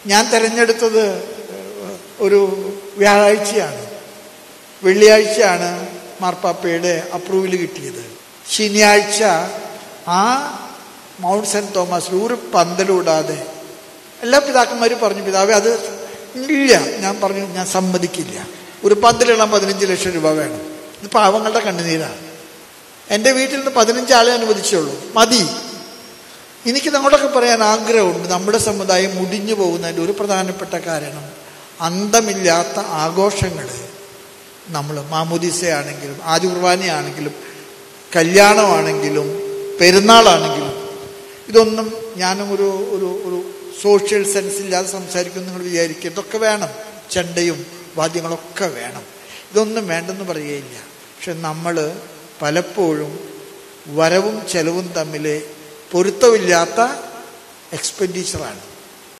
ഞാൻ തിരഞ്ഞെടുത്തത് ഒരു വ്യാഴാഴ്ചയാണ് വെള്ളിയാഴ്ചയാണ് മാർപ്പാപ്പയുടെ അപ്രൂവൽ കിട്ടിയത് ശനിയാഴ്ച ആ മൗണ്ട് സെന്റ് തോമസിൽ ഒരു പന്തലിടാതെ എല്ലാ പിതാക്കന്മാരും പറഞ്ഞു പിതാവേ അത് ഇല്ല ഞാൻ പറഞ്ഞു ഞാൻ സമ്മതിക്കില്ല ഒരു പന്തലിടാൻ പതിനഞ്ച് ലക്ഷം രൂപ വേണം ഇത് പാവങ്ങളുടെ കണ്ണുനീരാണ് എൻ്റെ വീട്ടിൽ നിന്ന് പതിനഞ്ച് ആളെ അനുവദിച്ചുള്ളൂ മതി എനിക്ക് നമ്മളൊക്കെ പറയാൻ ആഗ്രഹമുണ്ട് നമ്മുടെ സമുദായം മുടിഞ്ഞു പോകുന്നതിൻ്റെ ഒരു പ്രധാനപ്പെട്ട കാരണം അന്തമില്ലാത്ത ആഘോഷങ്ങൾ നമ്മൾ മാമുദീസയാണെങ്കിലും ആദ്യ കുർബാനയാണെങ്കിലും കല്യാണമാണെങ്കിലും പെരുന്നാളാണെങ്കിലും ഇതൊന്നും ഞാനും ഒരു ഒരു ഒരു സോഷ്യൽ സെൻസ് ഇല്ലാതെ സംസാരിക്കും നിങ്ങൾ വിചാരിക്കും ഇതൊക്കെ വേണം ചെണ്ടയും വാദ്യങ്ങളൊക്കെ വേണം ഇതൊന്നും വേണ്ടെന്ന് പറയുകയില്ല പക്ഷെ നമ്മൾ പലപ്പോഴും വരവും ചെലവും തമ്മിൽ പൊരുത്തമില്ലാത്ത എക്സ്പെൻഡിച്ചറാണ്